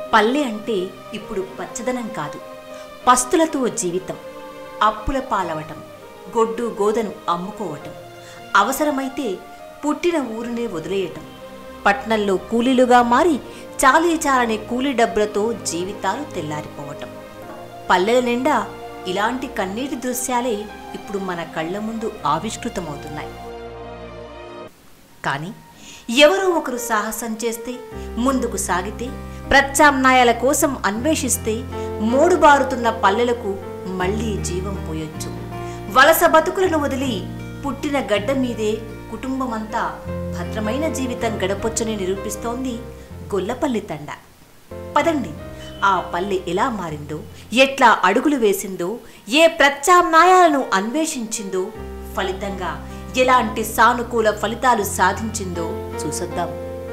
పల్లె అంటే ఇప్పుడు పచ్చదనం కాదు పస్తులతో జీవితం అప్పుల పాలవటం గొడ్డు గోదను అమ్ముకోవటం అవసరమైతే పుట్టిన ఊరినే వదిలేయటం పట్నంలో కూలీలుగా మారి చాలీ చాలని కూలీ డబ్బులతో జీవితాలు తెల్లారిపోవటం పల్లెల నిండా ఇలాంటి కన్నీటి దృశ్యాలే ఇప్పుడు మన కళ్ళ ముందు ఆవిష్కృతమవుతున్నాయి కానీ ఎవరో ఒకరు సాహసం చేస్తే ముందుకు సాగితే ప్రత్యామ్నాయాల కోసం అన్వేషిస్తే మూడుబారుతున్న పల్లెలకు మళ్లీ జీవం పోయొచ్చు వలస బతుకులను వదిలి పుట్టిన గడ్డ మీదే కుటుంబమంతా భద్రమైన జీవితం గడపొచ్చని నిరూపిస్తోంది గొల్లపల్లి తండ పదండి ఆ పల్లె ఎలా మారిందో ఎట్లా అడుగులు వేసిందో ఏ ప్రత్యామ్నాయాలను అన్వేషించిందో ఫలితంగా ఎలాంటి సానుకూల ఫలితాలు సాధించిందో చూసొద్దాం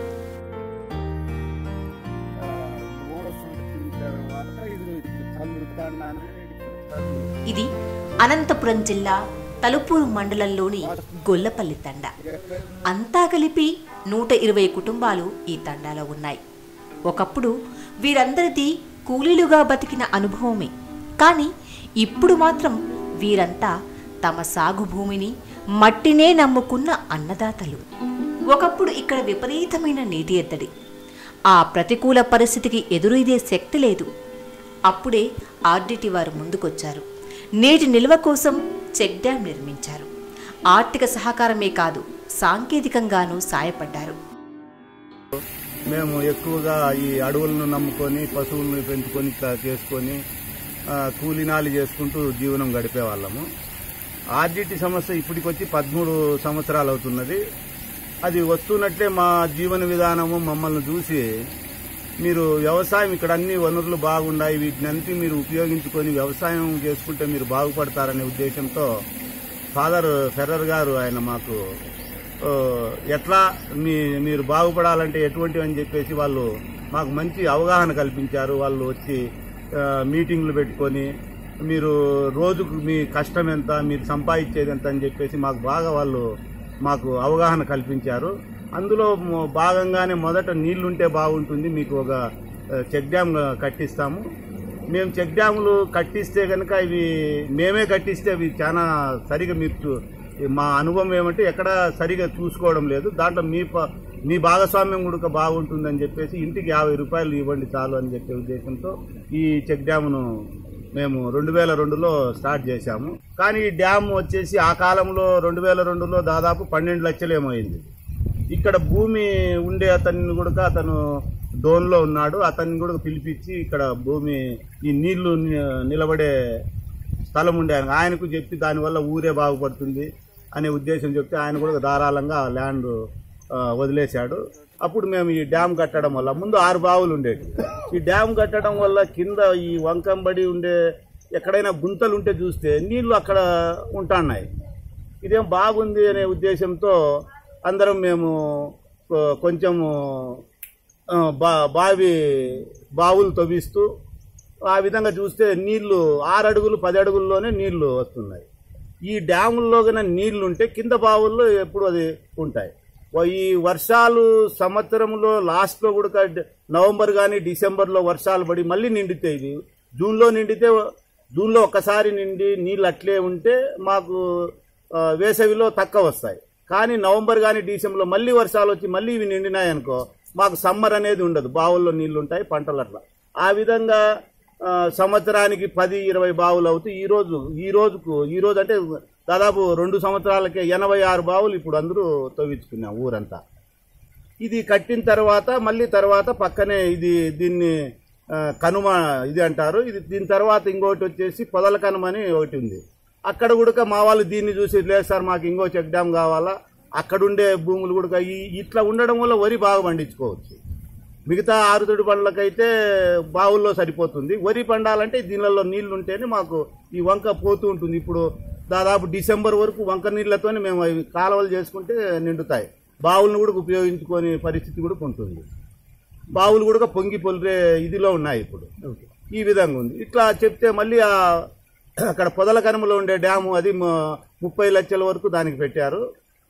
ఇది అనంతపురం జిల్లా తలుపూరు మండలంలోని గొల్లపల్లి తండ అంతా కలిపి నూట ఇరవై కుటుంబాలు ఈ తండాలో ఉన్నాయి ఒకప్పుడు వీరందరిది కూలీలుగా బతికిన అనుభవమే కానీ ఇప్పుడు మాత్రం వీరంతా తమ సాగు భూమిని మట్టినే నమ్ముకున్న అన్నదాతలు ఒకప్పుడు ఇక్కడ విపరీతమైన నీటి ఎద్దడి ఆ ప్రతికూల పరిస్థితికి ఎదురీదే శక్తి లేదు అప్పుడే ఆర్డిటి వారు ముందుకొచ్చారు నీటి నిల్వ కోసం చెక్ డ్యాం నిర్మించారు ఆర్థిక సహకారమే కాదు సాంకేతికంగానూ సాయపడ్డారు మేము ఎక్కువగా ఈ అడవులను నమ్ముకొని పశువులను పెంచుకొని ఇట్లా చేసుకొని ఆ, కూలినాలి చేసుకుంటూ జీవనం గడిపే వాళ్ళము ఆర్డిటి సమస్య ఇప్పటికొచ్చి పదమూడు సంవత్సరాలు అవుతున్నది అది వస్తున్నట్లే మా జీవన విధానము మమ్మల్ని చూసి మీరు వ్యవసాయం ఇక్కడ అన్ని వనరులు బాగున్నాయి వీటినంతా మీరు ఉపయోగించుకొని వ్యవసాయం చేసుకుంటే మీరు బాగుపడతారనే ఉద్దేశంతో ఫాదర్ ఫెర్రర్ గారు ఆయన మాకు ఆ, ఎట్లా మీ మీరు బాగుపడాలంటే ఎటువంటివి అని చెప్పేసి వాళ్ళు మాకు మంచి అవగాహన కల్పించారు వాళ్ళు వచ్చి ఆ, మీటింగ్లు పెట్టుకొని మీరు రోజుకు మీ కష్టం ఎంత మీరు సంపాదించేది ఎంత అని చెప్పేసి మాకు బాగా వాళ్ళు మాకు అవగాహన కల్పించారు అందులో మొ- భాగంగానే మొదట నీళ్లుంటే బాగుంటుంది మీకు ఒక ఆ, చెక్ డ్యామ్ కట్టిస్తాము మేము చెక్ డ్యాములు కట్టిస్తే కనుక ఇవి మేమే కట్టిస్తే అవి చాలా సరిగా మీరు చూ- మా అనుభవం ఏమంటే ఎక్కడ సరిగా చూసుకోవడం లేదు దాంట్లో మీ ప- మీ భాగస్వామ్యం కూడా బాగుంటుందని చెప్పేసి ఇంటికి యాభై రూపాయలు ఇవ్వండి చాలు అని చెప్పే ఉద్దేశంతో ఈ చెక్ డ్యామును మేము రెండు వేల రెండులో స్టార్ట్ చేశాము కానీ ఈ డ్యామ్ వచ్చేసి ఆ కాలంలో రెండు వేల రెండులో దాదాపు పన్నెండు లక్షలు ఏమైంది ఇక్కడ భూమి ఉండే అతన్ని కూడా అతను డోన్లో ఉన్నాడు అతన్ని కూడా పిలిపించి ఇక్కడ భూమి ఈ నీళ్లు ని- నిలబడే స్థలం ఉండే ఆయన. ఆయనకు చెప్పి దానివల్ల ఊరే బాగుపడుతుంది అనే ఉద్దేశం చెప్తే ఆయన కూడా ధారాళంగా ల్యాండ్ ఆ, వదిలేశాడు అప్పుడు మేము ఈ డ్యామ్ కట్టడం వల్ల ముందు ఆరు బావులు ఉండేవి ఈ డ్యామ్ కట్టడం వల్ల కింద ఈ వంకంబడి ఉండే ఎక్కడైనా గుంతలు ఉంటే చూస్తే నీళ్లు అక్కడ ఉంటున్నాయి ఇదేం బాగుంది అనే ఉద్దేశంతో అందరం మేము కొ- కొంచెము ఆ, బా బావి బావులు తవ్విస్తూ ఆ విధంగా చూస్తే నీళ్లు ఆరు అడుగులు పది అడుగుల్లోనే నీళ్లు వస్తున్నాయి ఈ డ్యాముల్లో కన్నా నీళ్లు ఉంటే కింద బావుల్లో ఎప్పుడు అది ఉంటాయి ఓ ఈ వర్షాలు సంవత్సరంలో లాస్ట్లో కూడా డ- నవంబర్ కానీ డిసెంబర్లో వర్షాలు పడి మళ్ళీ నిండితే ఇది జూన్లో నిండితే జూన్లో ఒక్కసారి నిండి నీళ్ళు అట్లే ఉంటే మాకు ఆ, వేసవిలో తక్కువ వస్తాయి కానీ నవంబర్ కానీ డిసెంబర్లో మళ్ళీ వర్షాలు వచ్చి మళ్ళీ ఇవి నిండినాయి అనుకో మాకు సమ్మర్ అనేది ఉండదు బావుల్లో నీళ్లు ఉంటాయి పంటలు అట్లా ఆ విధంగా ఆ, సంవత్సరానికి పది ఇరవై బావులు అవుతాయి ఈ రోజు ఈ రోజుకు ఈ రోజు అంటే దాదాపు రెండు సంవత్సరాలకే ఎనభై ఆరు బావులు ఇప్పుడు అందరూ తవ్వించుకున్నాం ఊరంతా ఇది కట్టిన తర్వాత మళ్ళీ తర్వాత పక్కనే ఇది దీన్ని ఆ, కనుమ ఇది అంటారు ఇది దీని తర్వాత ఇంకోటి వచ్చేసి పొదల కనుమ అని ఒకటి ఉంది అక్కడ కూడా మా వాళ్ళు దీన్ని చూసి లేదు సార్ మాకు ఇంకో చెక్ డ్యామ్ కావాలా అక్కడుండే భూములు కూడా ఈ ఇట్లా ఉండడం వల్ల వరి బాగా పండించుకోవచ్చు మిగతా ఆరుతడి పండ్లకైతే బావుల్లో సరిపోతుంది వరి పండాలంటే దీనిలలో నీళ్లు ఉంటేనే మాకు ఈ వంక పోతూ ఉంటుంది ఇప్పుడు దాదాపు డిసెంబర్ వరకు వంక నీళ్లతోనే మేము అవి కాలువలు చేసుకుంటే నిండుతాయి బావులను కూడా ఉపయోగించుకునే పరిస్థితి కూడా ఉంటుంది బావులు కూడా పొంగి పొలిరే ఇదిలో ఉన్నాయి ఇప్పుడు ఈ విధంగా ఉంది ఇట్లా చెప్తే మళ్ళీ ఆ అక్కడ పొదల కనుమలో ఉండే డ్యాము అది మ- ముప్పై లక్షల వరకు దానికి పెట్టారు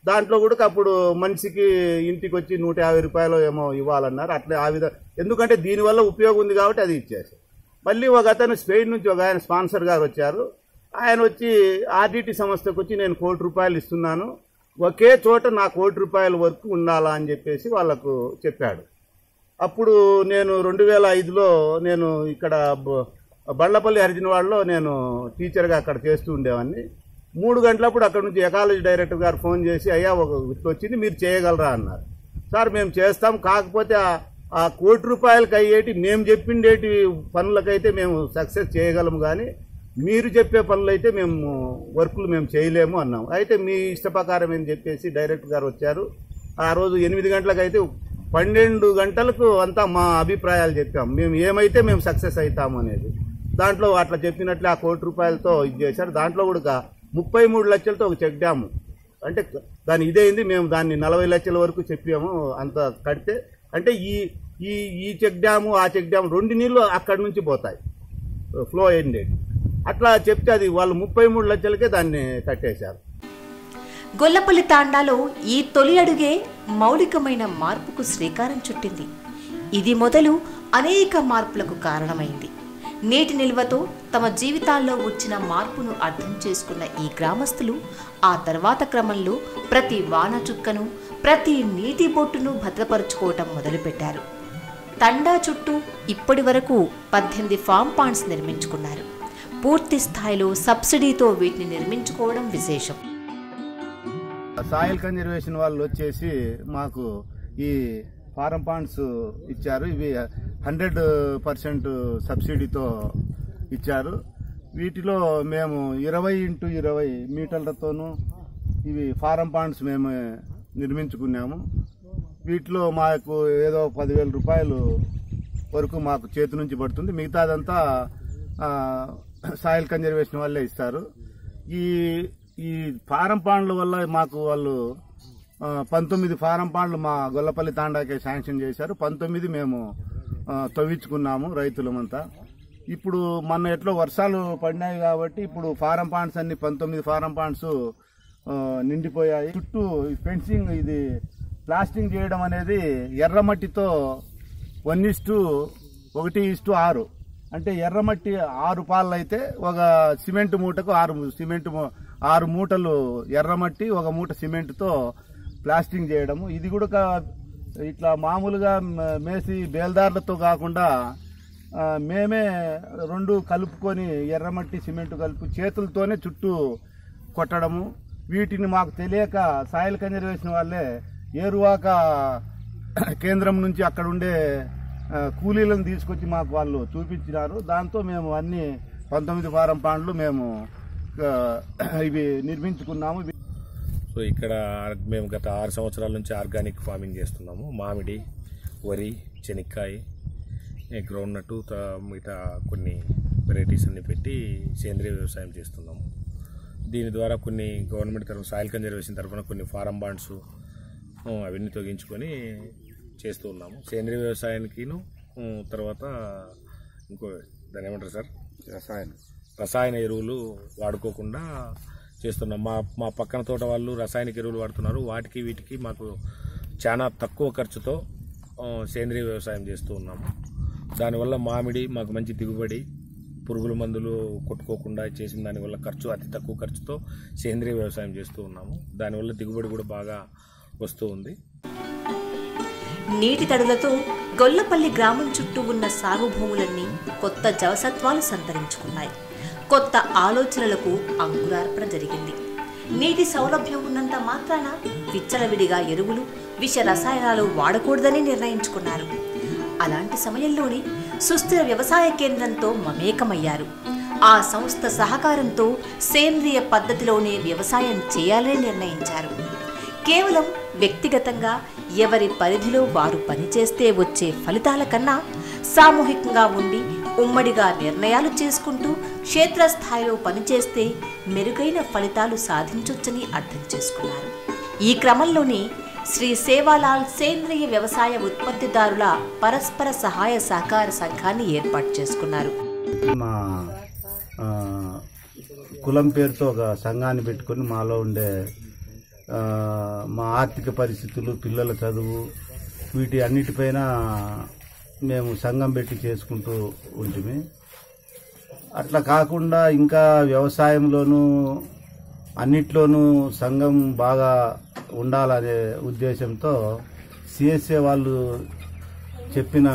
దాంట్లో కూడా అప్పుడు మనిషికి ఇంటికి వచ్చి నూట యాభై రూపాయలు ఏమో ఇవ్వాలన్నారు అట్లా ఆ విధంగా ఎందుకంటే దీనివల్ల ఉపయోగం ఉంది కాబట్టి అది ఇచ్చేసారు మళ్ళీ ఒక అతను స్పెయిన్ నుంచి ఒక ఆయన స్పాన్సర్ గారు వచ్చారు ఆయన వచ్చి ఆర్డిటి సంస్థకు వచ్చి నేను కోటి రూపాయలు ఇస్తున్నాను ఒకే చోట నా కోటి రూపాయల వరకు ఉండాలా అని చెప్పేసి వాళ్ళకు చెప్పాడు అప్పుడు నేను రెండు వేల ఐదులో నేను ఇక్కడ బ- బండ్లపల్లి హరిజనవాడలో నేను టీచర్గా అక్కడ చేస్తూ ఉండేవాడిని మూడు గంటలప్పుడు అక్కడ నుంచి ఎకాలజీ డైరెక్టర్ గారు ఫోన్ చేసి అయ్యా ఒక ఇట్లా వచ్చింది మీరు చేయగలరా అన్నారు సార్ మేము చేస్తాం కాకపోతే ఆ- ఆ కోటి రూపాయలకి అయ్యేటి మేము చెప్పిండేటి పనులకైతే మేము సక్సెస్ చేయగలము కానీ మీరు చెప్పే పనులైతే మేము వర్కులు మేము చేయలేము అన్నాం అయితే మీ ఇష్ట ప్రకారం అని చెప్పేసి డైరెక్టర్ గారు వచ్చారు ఆ రోజు ఎనిమిది గంటలకైతే పన్నెండు గంటలకు అంతా మా అభిప్రాయాలు చెప్పాం మేము ఏమైతే మేము సక్సెస్ అవుతాము అనేది దాంట్లో అట్లా చెప్పినట్లే ఆ కోటి రూపాయలతో ఇది చేశారు దాంట్లో కూడా ఒక ముప్పై మూడు లక్షలతో ఒక చెక్ డ్యాము అంటే దాని ఇదేంది మేము దాన్ని నలభై లక్షల వరకు చెప్పాము అంత కడితే అంటే ఈ ఈ ఈ చెక్ డ్యాము ఆ చెక్ డ్యాము రెండు నీళ్లు అక్కడి నుంచి పోతాయి ఫ్లో అయింది అట్లా చెప్తే అది వాళ్ళు ముప్పై మూడు లక్షలకే దాన్ని కట్టేశారు గొల్లపల్లి తాండాలో ఈ తొలి అడుగే మౌలికమైన మార్పుకు శ్రీకారం చుట్టింది ఇది మొదలు అనేక మార్పులకు కారణమైంది నేటి నిల్వతో తమ జీవితాల్లో వచ్చిన మార్పును అర్థం చేసుకున్న ఈ గ్రామస్తులు ఆ తర్వాత క్రమంలో ప్రతి వాన చుక్కను ప్రతి నీటి బొట్టును భద్రపరుచుకోవటం మొదలుపెట్టారు తండా చుట్టూ ఇప్పటి వరకు పద్దెనిమిది ఫామ్ పాండ్స్ నిర్మించుకున్నారు పూర్తి స్థాయిలో సబ్సిడీతో వీటిని నిర్మించుకోవడం విశేషం సాయిల్ కన్జర్వేషన్ వాళ్ళు వచ్చేసి మాకు ఈ ఫారం పాండ్స్ ఇచ్చారు ఇవి హండ్రెడ్ పర్సెంట్ సబ్సిడీతో ఇచ్చారు వీటిలో మేము ఇరవై ఇంటూ ఇరవై మీటర్లతోనూ ఇవి ఫారం పాండ్స్ మేము నిర్మించుకున్నాము వీటిలో మాకు ఏదో పదివేల రూపాయలు వరకు మాకు చేతి నుంచి పడుతుంది మిగతాదంతా ఆ, సాయిల్ కన్జర్వేషన్ వాళ్ళే ఇస్తారు ఈ ఈ ఫారం పాండ్ల వల్ల మాకు వాళ్ళు ఆ, పంతొమ్మిది ఫారం పాండ్లు మా గొల్లపల్లి తాండాకే శాంక్షన్ చేశారు పంతొమ్మిది మేము ఆ, తవ్వించుకున్నాము రైతులమంతా ఇప్పుడు మొన్న ఎట్లో వర్షాలు పడినాయి కాబట్టి ఇప్పుడు ఫారం పాండ్స్ అన్ని పంతొమ్మిది ఫారం పాండ్స్ ఆ, నిండిపోయాయి చుట్టూ ఈ ఫెన్సింగ్ ఇది ప్లాస్టింగ్ చేయడం అనేది ఎర్రమట్టితో వన్ ఇస్టు ఒకటి ఇస్టు ఆరు అంటే ఎర్రమట్టి ఆరు పాలు అయితే ఒక సిమెంట్ మూటకు ఆరు సిమెంట్ మూ- ఆరు మూటలు ఎర్రమట్టి ఒక మూట సిమెంట్తో ప్లాస్టింగ్ చేయడము ఇది కూడా ఒక- ఇట్లా మామూలుగా మ- మేసి బేల్దార్లతో కాకుండా ఆ, మేమే రెండు కలుపుకొని ఎర్రమట్టి సిమెంట్ కలుపు చేతులతోనే చుట్టూ కొట్టడము వీటిని మాకు తెలియక సాయిల్ కన్జర్వేషన్ వాళ్ళే ఏరువాక కేంద్రం నుంచి అక్కడ ఉండే ఆ, కూలీలను తీసుకొచ్చి మాకు వాళ్ళు చూపించినారు దాంతో మేము అన్ని పంతొమ్మిది వారం పాండ్లు మేము ఆ, ఇవి నిర్మించుకున్నాము సో ఇక్కడ మేము గత ఆరు సంవత్సరాల నుంచి ఆర్గానిక్ ఫార్మింగ్ చేస్తున్నాము మామిడి వరి చెనిక్కాయ గ్రౌండ్ నట్టు మిగతా కొన్ని వెరైటీస్ అన్ని పెట్టి సేంద్రియ వ్యవసాయం చేస్తున్నాము దీని ద్వారా కొన్ని గవర్నమెంట్ తరఫున సాయిల్ కన్జర్వేషన్ తరఫున కొన్ని ఫారం బాండ్స్ అవన్నీ తొలగించుకొని చేస్తూ ఉన్నాము సేంద్రియ వ్యవసాయానికిను ఉమ్, తర్వాత ఇంకో దాని ఏమంటారు సార్ రసాయనం రసాయన ఎరువులు వాడుకోకుండా చేస్తున్నాం మా మా పక్కన తోట వాళ్ళు రసాయనిక ఎరువులు వాడుతున్నారు వాటికి వీటికి మాకు చాలా తక్కువ ఖర్చుతో ఆ, సేంద్రియ వ్యవసాయం చేస్తూ ఉన్నాము దానివల్ల మామిడి మాకు మంచి దిగుబడి పురుగుల మందులు కొట్టుకోకుండా చేసిన దానివల్ల ఖర్చు అతి తక్కువ ఖర్చుతో సేంద్రియ వ్యవసాయం చేస్తూ ఉన్నాము దానివల్ల దిగుబడి కూడా బాగా వస్తూ ఉంది నీటి తడులతో గొల్లపల్లి గ్రామం చుట్టూ ఉన్న సాగు భూములన్నీ కొత్త జవసత్వాలు సంతరించుకున్నాయి కొత్త ఆలోచనలకు అంకురార్పణ జరిగింది నీటి సౌలభ్యం ఉన్నంత మాత్రాన విచ్చలవిడిగా ఎరువులు విష రసాయనాలు వాడకూడదని నిర్ణయించుకున్నారు అలాంటి సమయంలోనే సుస్థిర వ్యవసాయ కేంద్రంతో మమేకమయ్యారు ఆ సంస్థ సహకారంతో సేంద్రియ పద్ధతిలోనే వ్యవసాయం చేయాలని నిర్ణయించారు కేవలం వ్యక్తిగతంగా ఎవరి పరిధిలో వారు పనిచేస్తే వచ్చే ఫలితాల కన్నా సామూహికంగా ఉండి ఉమ్మడిగా నిర్ణయాలు చేసుకుంటూ క్షేత్రస్థాయిలో పనిచేస్తే మెరుగైన ఫలితాలు సాధించొచ్చని అర్థం చేసుకున్నారు ఈ క్రమంలోనే శ్రీ సేవాలాల్ సేంద్రియ వ్యవసాయ ఉత్పత్తిదారుల పరస్పర సహాయ సహకార సంఘాన్ని ఏర్పాటు చేసుకున్నారు మా ఆ, కులం పేరుతో ఒక సంఘాన్ని పెట్టుకొని మాలో ఉండే ఆ, మా ఆర్థిక పరిస్థితులు పిల్లల చదువు వీటి అన్నిటిపైన మేము సంఘం పెట్టి చేసుకుంటూ ఉంటుంది అట్లా కాకుండా ఇంకా వ్యవసాయంలోనూ అన్నిట్లోనూ సంఘం బాగా ఉండాలనే ఉద్దేశంతో సిఎస్ఏ వాళ్ళు చెప్పిన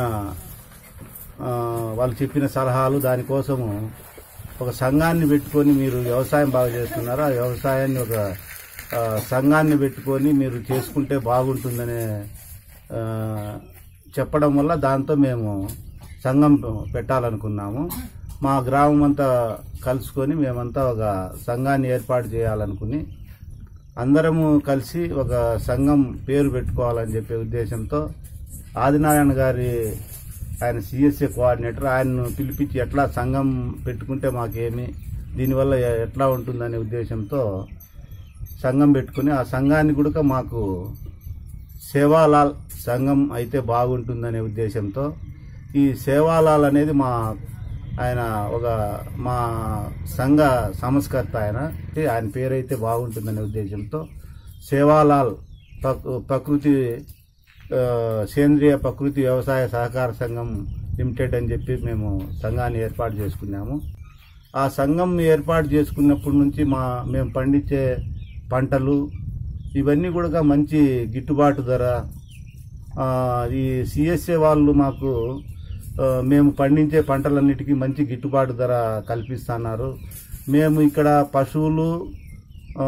ఆ, వాళ్ళు చెప్పిన సలహాలు దానికోసము ఒక సంఘాన్ని పెట్టుకొని మీరు వ్యవసాయం బాగా చేస్తున్నారా ఆ వ్యవసాయాన్ని ఒక ఆ, సంఘాన్ని పెట్టుకొని మీరు చేసుకుంటే బాగుంటుందనే ఆ, చెప్పడం వల్ల దాంతో మేము సంఘం పెట్టాలనుకున్నాము మా గ్రామం అంతా కలుసుకొని మేమంతా ఒక సంఘాన్ని ఏర్పాటు చేయాలనుకుని అందరము కలిసి ఒక సంఘం పేరు పెట్టుకోవాలని చెప్పే ఉద్దేశంతో ఆదినారాయణ గారి ఆయన సిఎస్ఏ కోఆర్డినేటర్ ఆయన్ను పిలిపించి ఎట్లా సంఘం పెట్టుకుంటే మాకేమి దీనివల్ల ఎ- ఎట్లా ఉంటుందనే ఉద్దేశంతో సంఘం పెట్టుకుని ఆ సంఘాన్ని కూడా మాకు సేవాలాల్ సంఘం అయితే బాగుంటుందనే ఉద్దేశంతో ఈ సేవాలాల్ అనేది మా ఆయన ఒక మా సంఘ సంస్కర్త ఆయన ఆయన పేరైతే బాగుంటుందనే ఉద్దేశంతో సేవాలాల్ ప్రకృ- ప్రకృతి ఆ, సేంద్రియ ప్రకృతి వ్యవసాయ సహకార సంఘం లిమిటెడ్ అని చెప్పి మేము సంఘాన్ని ఏర్పాటు చేసుకున్నాము ఆ సంఘం ఏర్పాటు చేసుకున్నప్పటి నుంచి మా మేము పండించే పంటలు ఇవన్నీ కూడా మంచి గిట్టుబాటు ధర ఆ, ఈ సిఎస్ఏ వాళ్ళు మాకు ఆ, మేము పండించే పంటలన్నిటికీ మంచి గిట్టుబాటు ధర కల్పిస్తున్నారు మేము ఇక్కడ పశువులు ఆ,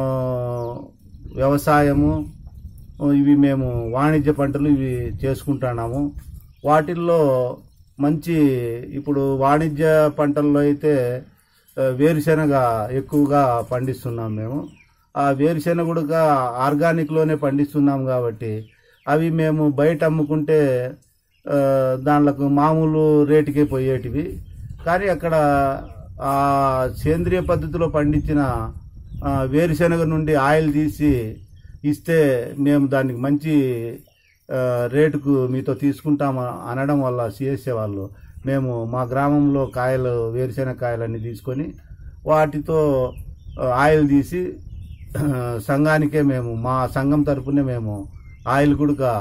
వ్యవసాయము ఇవి మేము వాణిజ్య పంటలు ఇవి చేసుకుంటున్నాము వాటిల్లో మంచి ఇప్పుడు వాణిజ్య పంటల్లో అయితే ఆ, వేరుశెనగ ఎక్కువగా పండిస్తున్నాం మేము ఆ వేరుశెనగ కూడా ఆర్గానిక్లోనే పండిస్తున్నాం కాబట్టి అవి మేము బయట అమ్ముకుంటే ఆ, దాంట్లకు మామూలు రేటుకే పోయేటివి కానీ అక్కడ ఆ సేంద్రియ పద్ధతిలో పండించిన ఆ, వేరుశెనగ నుండి ఆయిల్ తీసి ఇస్తే మేము దానికి మంచి ఆ, రేటుకు మీతో తీసుకుంటాము అనడం వల్ల సిఎస్ఏ వాళ్ళు మేము మా గ్రామంలో కాయలు వేరుశెనగ కాయలన్నీ తీసుకొని వాటితో ఆ, ఆయిల్ తీసి ఆ, సంఘానికే మేము మా సంఘం తరపునే మేము ఆయిల్ కూడా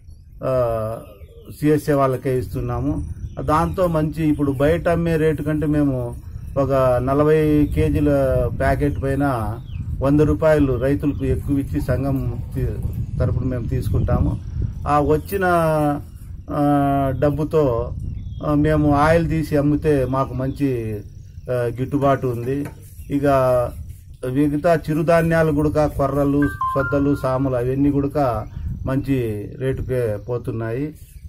సిఎస్ఏ వాళ్ళకే ఇస్తున్నాము దాంతో మంచి ఇప్పుడు బయట అమ్మే రేటు కంటే మేము ఒక నలభై కేజీల ప్యాకెట్ పైన వంద రూపాయలు రైతులకు ఎక్కువ ఇచ్చి సంఘం తీ- తరపున మేము తీసుకుంటాము ఆ వచ్చిన ఆ, డబ్బుతో ఆ, మేము ఆయిల్ తీసి అమ్మితే మాకు మంచి ఆ, గిట్టుబాటు ఉంది ఇక మిగతా చిరుధాన్యాలు కూడా కొర్రలు సొద్దలు సాములు అవన్నీ కూడా మంచి రేటుకే పోతున్నాయి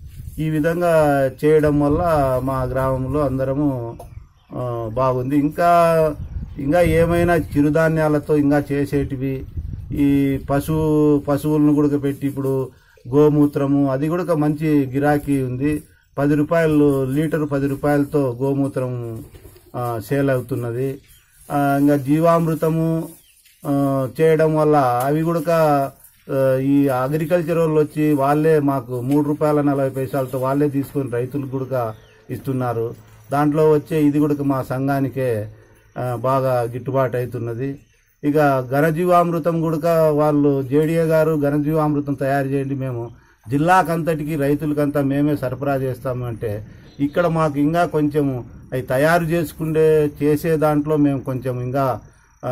ఈ విధంగా చేయడం వల్ల మా గ్రామంలో అందరము ఆ, బాగుంది ఇంకా ఇంకా ఏమైనా చిరుధాన్యాలతో ఇంకా చేసేటివి ఈ పశువు పశువులను కూడా పెట్టి ఇప్పుడు గోమూత్రము అది కూడా మంచి గిరాకీ ఉంది పది రూపాయలు లీటరు పది రూపాయలతో గోమూత్రం ఆ, సేల్ అవుతున్నది ఆ, ఇంకా జీవామృతము ఆ, చేయడం వల్ల అవి కూడా ఆ, ఈ అగ్రికల్చర్ వాళ్ళు వచ్చి వాళ్ళే మాకు మూడు రూపాయల నలభై పైసలతో వాళ్ళే తీసుకొని రైతులకు కూడా ఇస్తున్నారు దాంట్లో వచ్చే ఇది కూడా మా సంఘానికే ఆ, బాగా గిట్టుబాటు అవుతున్నది ఇక ఘనజీవామృతం కూడా వాళ్ళు జేడీఏ గారు ఘనజీవామృతం తయారు చేయండి మేము జిల్లాకంతటికి రైతులకంతా మేమే సరఫరా చేస్తామంటే ఇక్కడ మాకు ఇంకా కొంచెం అవి తయారు చేసుకుండే చేసే దాంట్లో మేము కొంచెం ఇంకా ఆ,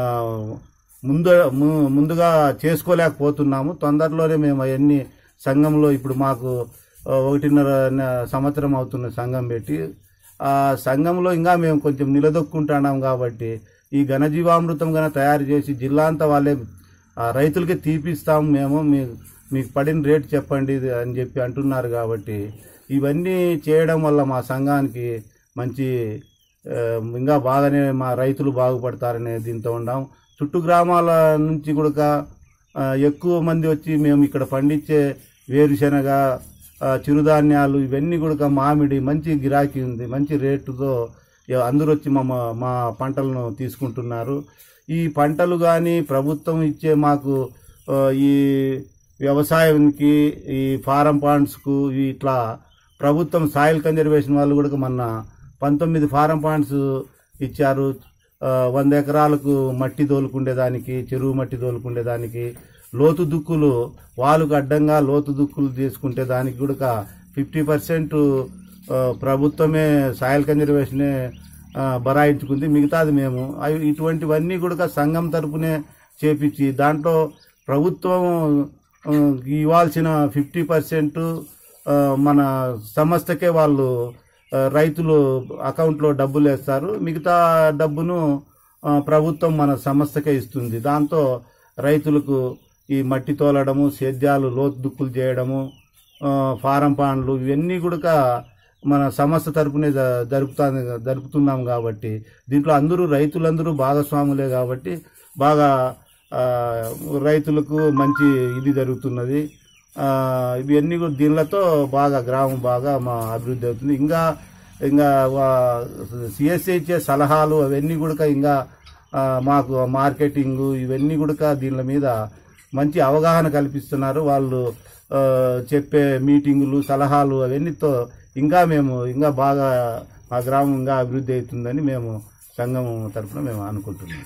ముందు ము- ముందుగా చేసుకోలేకపోతున్నాము తొందరలోనే మేము అవన్నీ సంఘంలో ఇప్పుడు మాకు ఆ, ఒకటిన్నర న- సంవత్సరం అవుతున్న సంఘం పెట్టి ఆ సంఘంలో ఇంకా మేము కొంచెం నిలదొక్కుంటున్నాం కాబట్టి ఈ ఘనజీవామృతం గన తయారు చేసి జిల్లా అంతా వాళ్ళే ఆ, రైతులకి తీపిస్తాం మేము మీ మీకు పడిన రేట్ చెప్పండి ఇది అని చెప్పి అంటున్నారు కాబట్టి ఇవన్నీ చేయడం వల్ల మా సంఘానికి మంచి ఆ, ఇంకా బాగానే మా రైతులు బాగుపడతారనే దీంతో ఉన్నాం చుట్టూ గ్రామాల నుంచి కూడా ఆ, ఎక్కువ మంది వచ్చి మేము ఇక్కడ పండించే వేరుశెనగ ఆ, చిరుధాన్యాలు ఇవన్నీ కూడా మామిడి మంచి గిరాకీ ఉంది మంచి రేటుతో ఎ- అందరూ వచ్చి మా మా- మా పంటలను తీసుకుంటున్నారు ఈ పంటలు కానీ ప్రభుత్వం ఇచ్చే మాకు ఆ, ఈ వ్యవసాయానికి ఈ ఫారం పాండ్స్కు ఈ ఇట్లా ప్రభుత్వం సాయిల్ కన్జర్వేషన్ వాళ్ళు కూడా మొన్న పంతొమ్మిది ఫారం పాండ్స్ ఇచ్చారు ఆ, వంద ఎకరాలకు మట్టి తోలుకుండేదానికి చెరువు మట్టి తోలుకుండేదానికి లోతు దుక్కులు వాలుకు అడ్డంగా లోతు దుక్కులు తీసుకుంటే దానికి కూడా ఫిఫ్టీ పర్సెంట్ ప్రభుత్వమే సాయిల్ కన్జర్వేషనే ఆ, బరాయించుకుంది మిగతాది మేము అవి ఇటువంటివన్నీ కూడా సంఘం తరపునే చేపించి దాంట్లో ప్రభుత్వం ఆ, ఇవ్వాల్సిన ఫిఫ్టీ పర్సెంట్ మన సంస్థకే వాళ్ళు ఆ, రైతులు అకౌంట్లో డబ్బులు వేస్తారు మిగతా డబ్బును ఆ, ప్రభుత్వం మన సంస్థకే ఇస్తుంది దాంతో రైతులకు ఈ మట్టి తోలడము సేద్యాలు లోతు దుక్కులు చేయడము ఆ, ఫారం పాండ్లు ఇవన్నీ కూడా మన సంస్థ తరపునే జ- జరుపుతా జరుపుతున్నాం కాబట్టి దీంట్లో అందరూ రైతులందరూ భాగస్వాములే కాబట్టి బాగా ఆ, రైతులకు మంచి ఇది జరుగుతున్నది ఆ, ఇవన్నీ కూడా దీనిలతో బాగా గ్రామం బాగా మా అభివృద్ధి అవుతుంది ఇంకా ఇంకా సిఎస్సి ఇచ్చే సలహాలు అవన్నీ కూడా ఇంకా ఆ, మాకు మార్కెటింగ్ ఇవన్నీ కూడా దీనిల మీద మంచి అవగాహన కల్పిస్తున్నారు వాళ్ళు ఆ, చెప్పే మీటింగులు సలహాలు అవన్నీతో ఇంకా మేము ఇంకా బాగా మా గ్రామం ఇంకా అభివృద్ధి అవుతుందని మేము సంఘం తరఫున మేము అనుకుంటున్నాం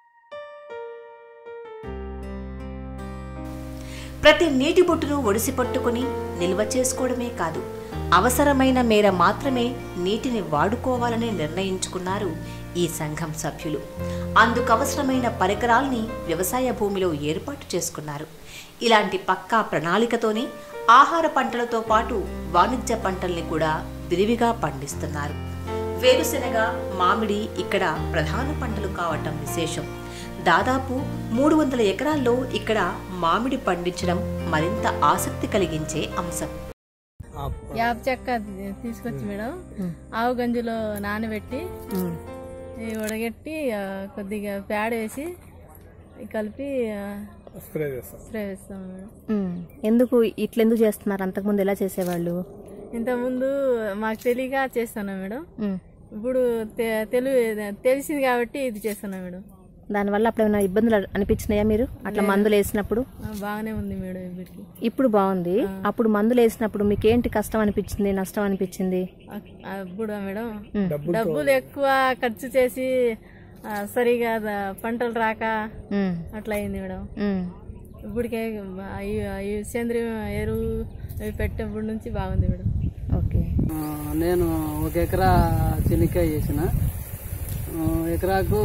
ప్రతి నీటి బొట్టును ఒడిసి పట్టుకుని నిల్వ చేసుకోవడమే కాదు అవసరమైన మేర మాత్రమే నీటిని వాడుకోవాలని నిర్ణయించుకున్నారు ఈ సంఘం సభ్యులు అందుకు అవసరమైన పరికరాల్ని వ్యవసాయ భూమిలో ఏర్పాటు చేసుకున్నారు ఇలాంటి పక్కా ప్రణాళికతోనే ఆహార పంటలతో పాటు వాణిజ్య పంటల్ని కూడా విరివిగా పండిస్తున్నారు వేరుశెనగ మామిడి ఇక్కడ ప్రధాన పంటలు కావటం విశేషం దాదాపు మూడు వందల ఎకరాల్లో ఇక్కడ మామిడి పండించడం మరింత ఆసక్తి కలిగించే అంశం యాప్ చెక్క తీసుకొచ్చి మేడం ఆవు గంజిలో నానబెట్టి ఈ ఉడగెట్టి ఆ, కొద్దిగా పేడ వేసి కలిపి ఆ, స్ప్రే చేస్తాం మేడం ఉమ్. ఎందుకు ఇట్లెందుకు చేస్తున్నారు అంతకుముందు ఎలా చేసేవాళ్ళు ఇంతకుముందు మాకు తెలియక చేస్తున్నాం మేడం ఉమ్. ఇప్పుడు తె- తెలు తెలిసింది కాబట్టి ఇది చేస్తున్నాం మేడం దానివల్ల అప్పుడు ఏమైనా ఇబ్బందులు అనిపించినాయా మీరు అట్లా మందులు వేసినప్పుడు ఆ, బాగానే ఉంది మేడం ఇప్పటికి ఇప్పుడు బాగుంది అప్పుడు మందులు వేసినప్పుడు మీకు ఏంటి కష్టం అనిపించింది నష్టం అనిపించింది అప్పుడు మేడం డబ్బులు ఎక్కువ ఖర్చు చేసి ఆ, సరిగా ద- పంటలు రాక ఉమ్. అట్లా అయింది మేడం ఉమ్. ఇప్పటికే అవి అవి సేంద్రియ ఎరువు అవి పెట్టినప్పటి నుంచి బాగుంది మేడం ఓకే ఆ, నేను ఒక ఎకరా చెనిక్కాయ చేసిన ఆ, ఎకరాకు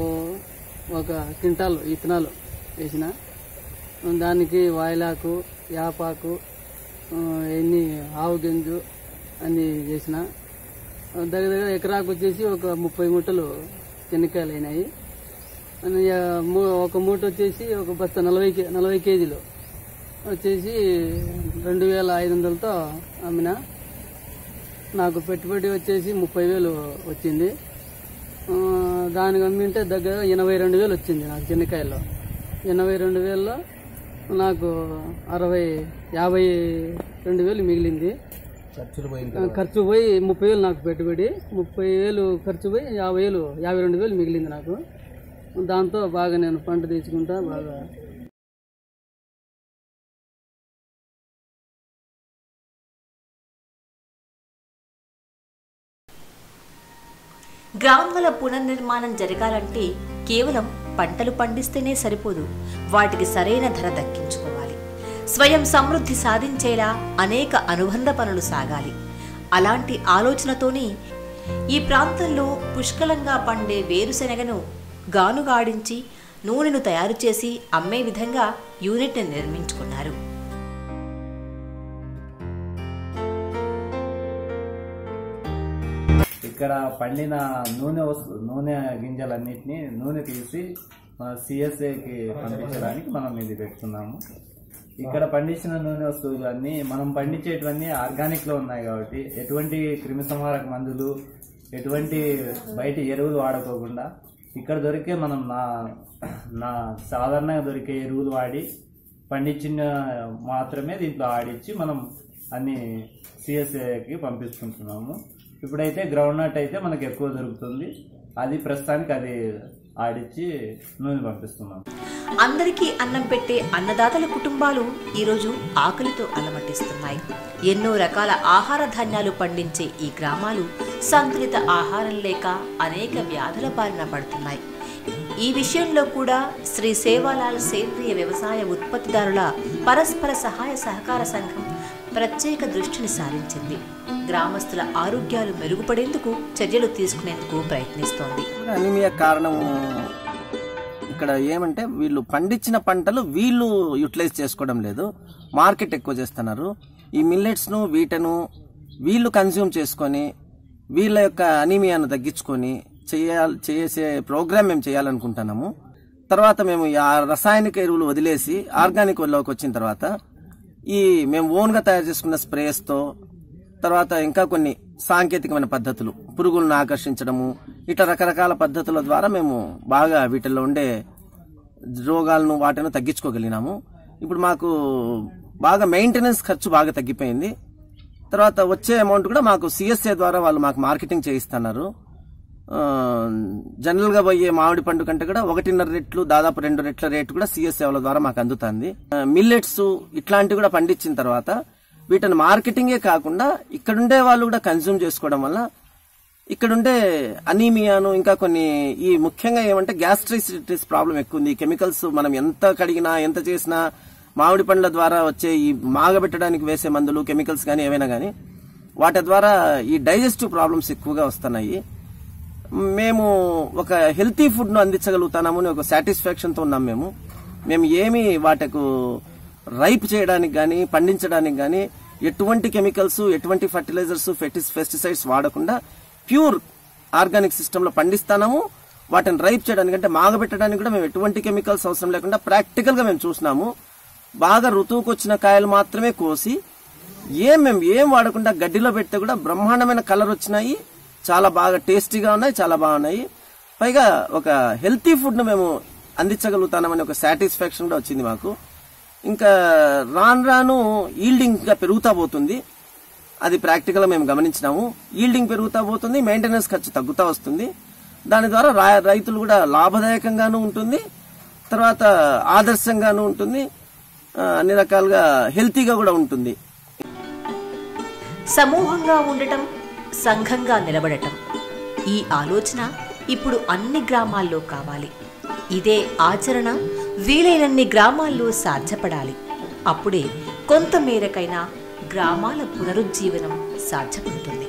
ఒక క్వింటాల్ విత్తనాలు వేసిన దానికి వాయిలాకు యాపాకు ఆ, ఎన్ని ఆవు గింజు అన్ని చేసిన ఆ, దగ్గర దగ్గర ఎకరాకు వచ్చేసి ఒక ముప్పై మూటలు చెనిక్కాయలు అయినాయి అని, ఆ, మూ- ఒక మూట వచ్చేసి ఒక బస్తా నలభై కే- నలభై కేజీలు వచ్చేసి రెండు వేల ఐదు వందలతో అమ్మిన నాకు పెట్టుబడి వచ్చేసి ముప్పై వేలు వచ్చింది ఆ, దానికి అమ్మింటే దగ్గర ఎనభై రెండు వేలు వచ్చింది నాకు చెన్నకాయల్లో ఎనభై రెండు వేలలో నాకు అరవై యాభై రెండు వేలు మిగిలింది ఆ, ఖర్చు పోయి ముప్పై వేలు నాకు పెట్టుబడి ముప్పై వేలు ఖర్చు పోయి యాభై వేలు యాభై రెండు వేలు మిగిలింది నాకు దాంతో బాగా నేను పంట తెచ్చుకుంటా బాగా గ్రామాల పునర్నిర్మాణం జరగాలంటే కేవలం పంటలు పండిస్తేనే సరిపోదు వాటికి సరైన ధర దక్కించుకోవాలి స్వయం సమృద్ధి సాధించేలా అనేక అనుబంధ పనులు సాగాలి అలాంటి ఆలోచనతోనే ఈ ప్రాంతంలో పుష్కలంగా పండే వేరుశెనగను గానుగాడించి నూనెను తయారు చేసి అమ్మే విధంగా యూనిట్ని నిర్మించుకున్నారు ఇక్కడ పండిన నూనె వస్తు నూనె గింజలన్నిటిని నూనె తీసి మన సిఎస్ఏకి పంపించడానికి మనం ఇది పెట్టుకున్నాము ఇక్కడ పండించిన నూనె వస్తువులన్నీ మనం పండించేటివన్నీ ఆర్గానిక్ లో ఉన్నాయి కాబట్టి ఎటువంటి క్రిమి సంహారక మందులు ఎటువంటి బయట ఎరువులు వాడుకోకుండా ఇక్కడ దొరికే మనం నా నా సాధారణంగా దొరికే ఎరువులు వాడి పండించిన మాత్రమే దీంట్లో ఆడించి మనం అన్ని సిఎస్ఏకి పంపిస్తుంటున్నాము ఇప్పుడైతే గ్రౌండ్ నట్ అయితే మనకు ఎక్కువ దొరుకుతుంది అది ప్రస్తుతానికి అది ఆడించి నూనె పంపిస్తున్నాం అందరికీ అన్నం పెట్టే అన్నదాతల కుటుంబాలు ఈరోజు ఆకలితో అలమటిస్తున్నాయి ఎన్నో రకాల ఆహార ధాన్యాలు పండించే ఈ గ్రామాలు సంతులిత ఆహారం లేక అనేక వ్యాధుల బారిన పడుతున్నాయి ఈ విషయంలో కూడా శ్రీ సేవాలాల్ సేంద్రియ వ్యవసాయ ఉత్పత్తిదారుల పరస్పర సహాయ సహకార సంఘం ప్రత్యేక దృష్టిని సారించింది గ్రామస్తుల ఆరోగ్యాలు మెరుగుపడేందుకు చర్యలు తీసుకునేందుకు ప్రయత్నిస్తోంది అనీమియా కారణం ఇక్కడ ఏమంటే వీళ్ళు పండించిన పంటలు వీళ్ళు యూటిలైజ్ చేసుకోవడం లేదు మార్కెట్ ఎక్కువ చేస్తున్నారు ఈ మిల్లెట్స్ ను వీటను వీళ్ళు కన్జ్యూమ్ చేసుకొని వీళ్ళ యొక్క అనీమియాను తగ్గించుకొని చేయాలి చేసే ప్రోగ్రామ్ మేము చేయాలనుకుంటున్నాము తర్వాత మేము ఈ ఆ రసాయనిక ఎరువులు వదిలేసి ఆర్గానిక్ లోకి వచ్చిన తర్వాత ఈ మేము ఓన్ గా తయారు చేసుకున్న స్ప్రేస్ తో తర్వాత ఇంకా కొన్ని సాంకేతికమైన పద్ధతులు పురుగులను ఆకర్షించడము ఇట్లా రకరకాల పద్ధతుల ద్వారా మేము బాగా వీటిల్లో ఉండే రోగాలను వాటిని తగ్గించుకోగలిగినాము ఇప్పుడు మాకు బాగా మెయింటెనెన్స్ ఖర్చు బాగా తగ్గిపోయింది తర్వాత వచ్చే అమౌంట్ కూడా మాకు సిఎస్ఏ ద్వారా వాళ్ళు మాకు మార్కెటింగ్ చేయిస్తున్నారు ఆ, జనరల్ గా పోయే మామిడి పండు కంటే కూడా ఒకటిన్నర రెట్లు దాదాపు రెండు రెట్ల రేటు కూడా సిఎస్ఏ వాళ్ళ ద్వారా మాకు అందుతుంది మిల్లెట్స్ ఇట్లాంటివి కూడా పండించిన తర్వాత వీటిని మార్కెటింగే కాకుండా ఇక్కడుండే వాళ్ళు కూడా కన్జ్యూమ్ చేసుకోవడం వల్ల ఇక్కడుండే అనీమియాను ఇంకా కొన్ని ఈ ముఖ్యంగా ఏమంటే గ్యాస్ట్రైసిటిస్ ప్రాబ్లం ఎక్కువ ఉంది ఈ కెమికల్స్ మనం ఎంత కడిగినా ఎంత చేసినా మామిడి పండ్ల ద్వారా వచ్చే ఈ మాగబెట్టడానికి వేసే మందులు కెమికల్స్ కానీ ఏవైనా కానీ వాటి ద్వారా ఈ డైజెస్టివ్ ప్రాబ్లమ్స్ ఎక్కువగా వస్తున్నాయి మేము ఒక హెల్తీ ఫుడ్ ను అందించగలుగుతాము అని ఒక సాటిస్ఫాక్షన్ తో ఉన్నాం మేము మేము ఏమి వాటికు రైప్ చేయడానికి గాని పండించడానికి గాని ఎటువంటి కెమికల్స్ ఎటువంటి ఫర్టిలైజర్స్ పెస్టిసైడ్స్ వాడకుండా ప్యూర్ ఆర్గానిక్ సిస్టమ్ లో పండిస్తాము వాటిని రైప్ చేయడానికి అంటే మాగబెట్టడానికి కూడా మేము ఎటువంటి కెమికల్స్ అవసరం లేకుండా ప్రాక్టికల్ గా మేము చూసినాము బాగా ఋతువుకు వచ్చిన కాయలు మాత్రమే కోసి ఏం మేము ఏం వాడకుండా గడ్డిలో పెడితే కూడా బ్రహ్మాండమైన కలర్ వచ్చినాయి చాలా బాగా టేస్టీగా ఉన్నాయి చాలా బాగున్నాయి పైగా ఒక హెల్తీ ఫుడ్ ను మేము అందించగలుగుతామని ఒక సాటిస్ఫాక్షన్ కూడా వచ్చింది మాకు ఇంకా రాను రాను ఈల్డింగ్ గా పెరుగుతా పోతుంది అది ప్రాక్టికల్ గా మేము గమనించినాము ఈల్డింగ్ పెరుగుతా పోతుంది మెయింటెనెన్స్ ఖర్చు తగ్గుతా వస్తుంది దాని ద్వారా రా- రైతులు కూడా లాభదాయకంగానూ ఉంటుంది తర్వాత ఆదర్శంగానూ ఉంటుంది ఆ, అన్ని రకాలుగా హెల్తీగా కూడా ఉంటుంది సమూహంగా ఉండటం సంఘంగా నిలబడటం ఈ ఆలోచన ఇప్పుడు అన్ని గ్రామాల్లో కావాలి ఇదే ఆచరణ వీలైనన్ని గ్రామాల్లో సాధ్యపడాలి అప్పుడే కొంత మేరకైనా గ్రామాల పునరుజ్జీవనం సాధ్యపడుతుంది